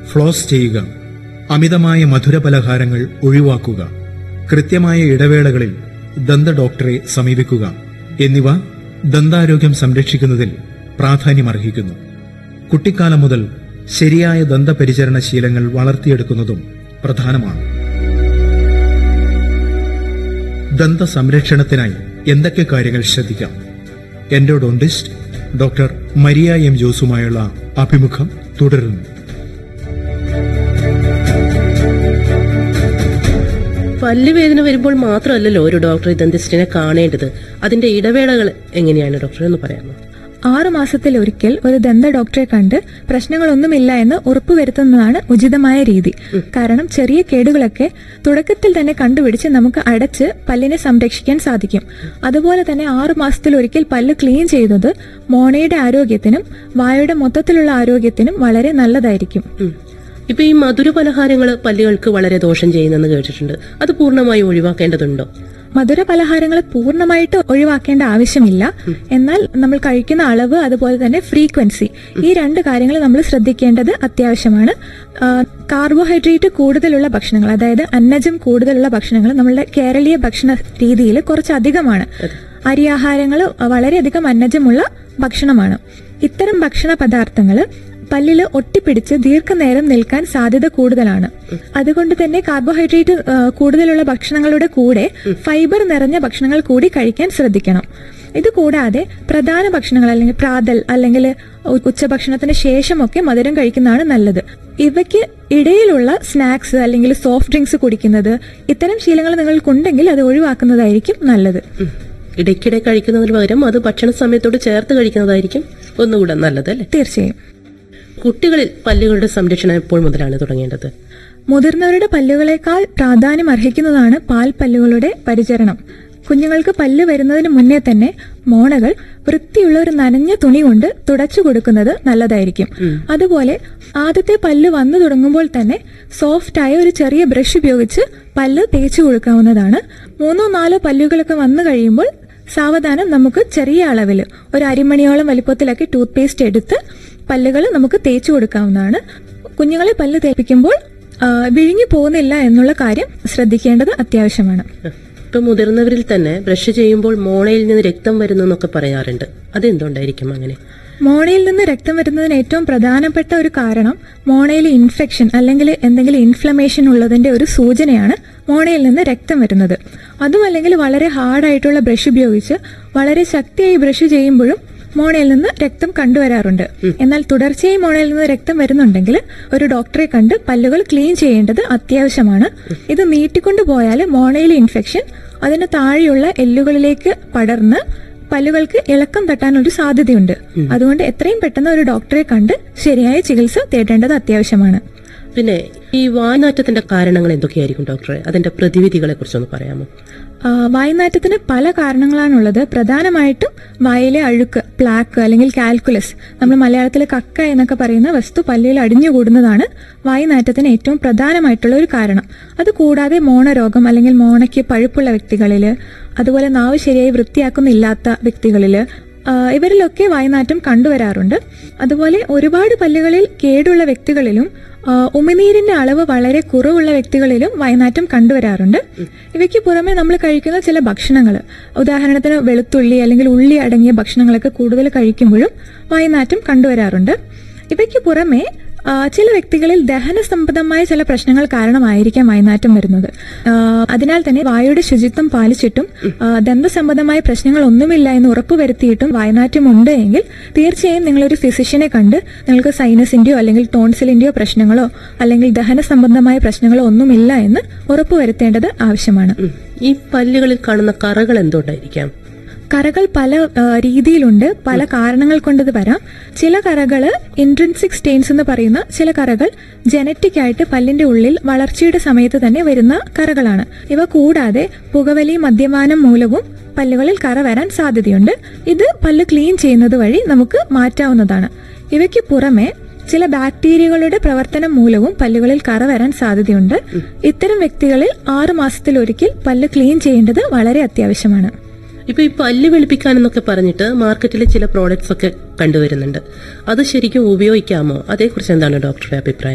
Flows ചെയ്യുക അമിതമായ മധുരപലഹാരങ്ങൾ ഒഴിവാക്കുക കൃത്യമായ ഇടവേളകളിൽ ദന്ത ഡോക്ടറെ സമീപിക്കുക എന്നിവ ദന്താരോഗ്യം സംരക്ഷിക്കുന്നതിൽ പ്രാധാന്യമർഹിക്കുന്നു കുട്ടിക്കാലം മുതൽ ശരിയായ ദന്തപരിചരണ ശീലങ്ങൾ വളർത്തിയെടുക്കുന്നതും പ്രധാനമാണ് ദന്ത സംരക്ഷണത്തിനായി എന്തൊക്കെ കാര്യങ്ങൾ ശ്രദ്ധിക്കാം എൻഡോഡോണ്ടിസ്റ്റ് ഡോക്ടർ മരിയ എം ജോസുമായുള്ള അഭിമുഖം തുടരുന്നു പല്ലുവേദന വരുമ്പോൾ മാത്രമല്ലല്ലോ ഒരു ഡോക്ടർ ദന്തിസ്റ്റിനെ കാണേണ്ടത് അതിന്റെ ഇടവേളകൾ എങ്ങനെയാണ് ഡോക്ടർ എന്ന് പറയാമോ ആറു മാസത്തിൽ ഒരിക്കൽ ഒരു ദന്ത ഡോക്ടറെ കണ്ട് പ്രശ്നങ്ങളൊന്നുമില്ല എന്ന് ഉറപ്പുവരുത്തുന്നതാണ് ഉചിതമായ രീതി കാരണം ചെറിയ കേടുകളൊക്കെ തുടക്കത്തിൽ തന്നെ കണ്ടുപിടിച്ച് നമുക്ക് അടച്ച് പല്ലിനെ സംരക്ഷിക്കാൻ സാധിക്കും അതുപോലെ തന്നെ ആറു മാസത്തിൽ ഒരിക്കൽ പല്ല് ക്ലീൻ ചെയ്യുന്നത് മോണയുടെ ആരോഗ്യത്തിനും വായുടെ മൊത്തത്തിലുള്ള ആരോഗ്യത്തിനും വളരെ നല്ലതായിരിക്കും ഉം. ഇപ്പൊ ഈ മധുര പലഹാരങ്ങൾ പല്ലുകൾക്ക് വളരെ ദോഷം ചെയ്യുന്നെന്ന് കേട്ടിട്ടുണ്ട് അത് പൂർണ്ണമായും ഒഴിവാക്കേണ്ടതുണ്ടോ മധുര പലഹാരങ്ങൾ പൂർണ്ണമായിട്ട് ഒഴിവാക്കേണ്ട ആവശ്യമില്ല എന്നാൽ നമ്മൾ കഴിക്കുന്ന അളവ് അതുപോലെ തന്നെ ഫ്രീക്വൻസി ഈ രണ്ട് കാര്യങ്ങൾ നമ്മൾ ശ്രദ്ധിക്കേണ്ടത് അത്യാവശ്യമാണ് ആ, കാർബോഹൈഡ്രേറ്റ് കൂടുതലുള്ള ഭക്ഷണങ്ങൾ അതായത് അന്നജം കൂടുതലുള്ള ഭക്ഷണങ്ങൾ നമ്മളുടെ കേരളീയ ഭക്ഷണ രീതിയിൽ കുറച്ച് അധികമാണ് അരിയാഹാരങ്ങൾ വളരെയധികം അന്നജമുള്ള ഭക്ഷണമാണ് ഇത്തരം ഭക്ഷണ പദാർത്ഥങ്ങൾ പല്ലിൽ ഒട്ടിപ്പിടിച്ച് ദീർഘനേരം നിൽക്കാൻ സാധ്യത കൂടുതലാണ് അതുകൊണ്ട് തന്നെ കാർബോഹൈഡ്രേറ്റ് ആ, കൂടുതലുള്ള ഭക്ഷണങ്ങളുടെ കൂടെ ഫൈബർ നിറഞ്ഞ ഭക്ഷണങ്ങൾ കൂടി കഴിക്കാൻ ശ്രദ്ധിക്കണം ഇത് കൂടാതെ പ്രധാന ഭക്ഷണങ്ങൾ അല്ലെങ്കിൽ പ്രാതൽ അല്ലെങ്കിൽ ഉ- ഉച്ചഭക്ഷണത്തിന് ശേഷമൊക്കെ മധുരം കഴിക്കുന്നതാണ് നല്ലത് ഇവയ്ക്ക് ഇടയിലുള്ള സ്നാക്സ് അല്ലെങ്കിൽ സോഫ്റ്റ് ഡ്രിങ്ക്സ് കുടിക്കുന്നത് ഇത്തരം ശീലങ്ങൾ നിങ്ങൾക്കുണ്ടെങ്കിൽ അത് ഒഴിവാക്കുന്നതായിരിക്കും നല്ലത് ഉം. ഇടയ്ക്കിടെ കഴിക്കുന്നതിന് പകരം അത് ഭക്ഷണ സമയത്തോട് ചേർത്ത് കഴിക്കുന്നതായിരിക്കും ഒന്നുകൂടെ നല്ലത് അല്ലേ തീർച്ചയായും കുട്ടികളിൽ പല്ലുകളുടെ സംരക്ഷണം എപ്പോൾ മുതലാണ് തുടങ്ങേണ്ടത് മുതിർന്നവരുടെ പല്ലുകളെക്കാൾ പ്രാധാന്യം അർഹിക്കുന്നതാണ് പാൽ പല്ലുകളുടെ പരിചരണം കുഞ്ഞുങ്ങൾക്ക് പല്ല് വരുന്നതിന് മുന്നേ തന്നെ മോണകൾ വൃത്തിയുള്ള ഒരു നനഞ്ഞ തുണി കൊണ്ട് തുടച്ചു കൊടുക്കുന്നത് നല്ലതായിരിക്കും അതുപോലെ ആദ്യത്തെ പല്ല് വന്നു തുടങ്ങുമ്പോൾ തന്നെ സോഫ്റ്റ് ആയ ഒരു ചെറിയ ബ്രഷ് ഉപയോഗിച്ച് പല്ല് തേച്ചു കൊടുക്കാവുന്നതാണ് മൂന്നോ നാലോ പല്ലുകളൊക്കെ വന്നു കഴിയുമ്പോൾ സാവധാനം നമുക്ക് ചെറിയ അളവിൽ ഒരു അരിമണിയോളം വലിപ്പത്തിലൊക്കെ ടൂത്ത് പേസ്റ്റ് എടുത്ത് പല്ലുകൾ നമുക്ക് തേച്ചു കൊടുക്കാവുന്നതാണ് കുഞ്ഞുങ്ങളെ പല്ല് തേപ്പിക്കുമ്പോൾ ആ, വിഴുങ്ങി പോകുന്നില്ല എന്നുള്ള കാര്യം ശ്രദ്ധിക്കേണ്ടത് അത്യാവശ്യമാണ് ഇപ്പൊ മുതിർന്നവരിൽ തന്നെ ബ്രഷ് ചെയ്യുമ്പോൾ മോണയിൽ നിന്ന് രക്തം വരുന്നു എന്നൊക്കെ പറയാറുണ്ട് അതെന്തുകൊണ്ടായിരിക്കും അങ്ങനെ മോണയിൽ നിന്ന് രക്തം വരുന്നതിന് ഏറ്റവും പ്രധാനപ്പെട്ട ഒരു കാരണം മോണയിൽ ഇൻഫെക്ഷൻ അല്ലെങ്കിൽ എന്തെങ്കിലും ഇൻഫ്ലമേഷൻ ഉള്ളതിന്റെ ഒരു സൂചനയാണ് മോണയിൽ നിന്ന് രക്തം വരുന്നത് അതും അല്ലെങ്കിൽ വളരെ ഹാർഡായിട്ടുള്ള ബ്രഷ് ഉപയോഗിച്ച് വളരെ ശക്തിയായി ബ്രഷ് ചെയ്യുമ്പോഴും മോണയിൽ നിന്ന് രക്തം കണ്ടുവരാറുണ്ട് എന്നാൽ തുടർച്ചയായി മോണയിൽ നിന്ന് രക്തം വരുന്നുണ്ടെങ്കിൽ ഒരു ഡോക്ടറെ കണ്ട് പല്ലുകൾ ക്ലീൻ ചെയ്യേണ്ടത് അത്യാവശ്യമാണ് ഇത് നീട്ടിക്കൊണ്ടു പോയാൽ മോണയിലെ ഇൻഫെക്ഷൻ അതിന് താഴെയുള്ള എല്ലുകളിലേക്ക് പടർന്ന് പല്ലുകൾക്ക് ഇളക്കം തട്ടാനൊരു സാധ്യതയുണ്ട് അതുകൊണ്ട് എത്രയും പെട്ടെന്ന് ഒരു ഡോക്ടറെ കണ്ട് ശരിയായ ചികിത്സ തേടേണ്ടത് അത്യാവശ്യമാണ് പിന്നെ ഈ വായ്നാറ്റത്തിന്റെ കാരണങ്ങൾ എന്തൊക്കെയായിരിക്കും ഡോക്ടറെ അതിന്റെ പ്രതിവിധികളെ കുറിച്ചൊന്ന് പറയാമോ ആ, വായ്നാറ്റത്തിന് പല കാരണങ്ങളാണുള്ളത് പ്രധാനമായിട്ടും വായിലെ അഴുക്ക് പ്ലാക്ക് അല്ലെങ്കിൽ കാൽക്കുലസ് നമ്മൾ മലയാളത്തിൽ കക്ക എന്നൊക്കെ പറയുന്ന വസ്തു പല്ലിൽ അടിഞ്ഞുകൂടുന്നതാണ് വായ്നാറ്റത്തിന് ഏറ്റവും പ്രധാനമായിട്ടുള്ള ഒരു കാരണം അത് കൂടാതെ മോണരോഗം അല്ലെങ്കിൽ മോണയ്ക്ക് പഴുപ്പുള്ള വ്യക്തികളിൽ അതുപോലെ നാവ് ശരിയായി വൃത്തിയാക്കുന്നില്ലാത്ത വ്യക്തികളിൽ ആ, ഇവരിലൊക്കെ വായ്നാറ്റം കണ്ടുവരാറുണ്ട് അതുപോലെ ഒരുപാട് പല്ലുകളിൽ കേടുള്ള വ്യക്തികളിലും ആ, ഉമിനീരിന്റെ അളവ് വളരെ കുറവുള്ള വ്യക്തികളിലും വായ്നാറ്റം കണ്ടുവരാറുണ്ട് ഇവയ്ക്ക് പുറമെ നമ്മൾ കഴിക്കുന്ന ചില ഭക്ഷണങ്ങൾ ഉദാഹരണത്തിന് വെളുത്തുള്ളി അല്ലെങ്കിൽ ഉള്ളി അടങ്ങിയ ഭക്ഷണങ്ങളൊക്കെ കൂടുതൽ കഴിക്കുമ്പോഴും വായ്നാറ്റം കണ്ടുവരാറുണ്ട് ഇവയ്ക്ക് പുറമെ ആ, ചില വ്യക്തികളിൽ ദഹന സംബന്ധമായ ചില പ്രശ്നങ്ങൾ കാരണമായിരിക്കാം വായ്നാറ്റം വരുന്നത് ആ, അതിനാൽ തന്നെ വായുടെ ശുചിത്വം പാലിച്ചിട്ടും ആ, ദന്തസംബന്ധമായ പ്രശ്നങ്ങൾ ഒന്നുമില്ല എന്ന് ഉറപ്പുവരുത്തിയിട്ടും വായ്നാറ്റം ഉണ്ട് എങ്കിൽ തീർച്ചയായും നിങ്ങളൊരു ഫിസിഷ്യനെ കണ്ട് നിങ്ങൾക്ക് സൈനസിന്റെയോ അല്ലെങ്കിൽ ടോൺസിലിന്റെയോ പ്രശ്നങ്ങളോ അല്ലെങ്കിൽ ദഹന സംബന്ധമായ പ്രശ്നങ്ങളോ ഒന്നുമില്ല എന്ന് ഉറപ്പുവരുത്തേണ്ടത് ആവശ്യമാണ് ഉം. ഈ പല്ലുകളിൽ കാണുന്ന കറകൾ എന്തുകൊണ്ടായിരിക്കാം കറകൾ പല ആ, രീതിയിലുണ്ട് പല കാരണങ്ങൾ കൊണ്ടത് വരാം ചില കറകൾ ഇൻട്രൻസിക് സ്റ്റെയിൻസ് എന്ന് പറയുന്ന ചില കറകൾ ജനറ്റിക് ആയിട്ട് പല്ലിന്റെ ഉള്ളിൽ വളർച്ചയുടെ സമയത്ത് തന്നെ വരുന്ന കറകളാണ് ഇവ കൂടാതെ പുകവലി മദ്യപാനം മൂലവും പല്ലുകളിൽ കറ വരാൻ സാധ്യതയുണ്ട് ഇത് പല്ല് ക്ലീൻ ചെയ്യുന്നത് വഴി നമുക്ക് മാറ്റാവുന്നതാണ് ഇവയ്ക്ക് പുറമെ ചില ബാക്ടീരിയകളുടെ പ്രവർത്തനം മൂലവും പല്ലുകളിൽ കറ വരാൻ സാധ്യതയുണ്ട് ഇത്തരം വ്യക്തികളിൽ ആറു മാസത്തിലൊരിക്കൽ പല്ല് ക്ലീൻ ചെയ്യേണ്ടത് വളരെ അത്യാവശ്യമാണ് ഇപ്പൊ ഈ പല്ല് വെളുപ്പിക്കാൻ എന്നൊക്കെ പറഞ്ഞിട്ട് മാർക്കറ്റിൽ ചില പ്രോഡക്ട്സ് ഒക്കെ കണ്ടുവരുന്നുണ്ട് അത് ശരിക്കും ഉപയോഗിക്കാമോ അതേക്കുറിച്ച് എന്താണ് ഡോക്ടറുടെ അഭിപ്രായം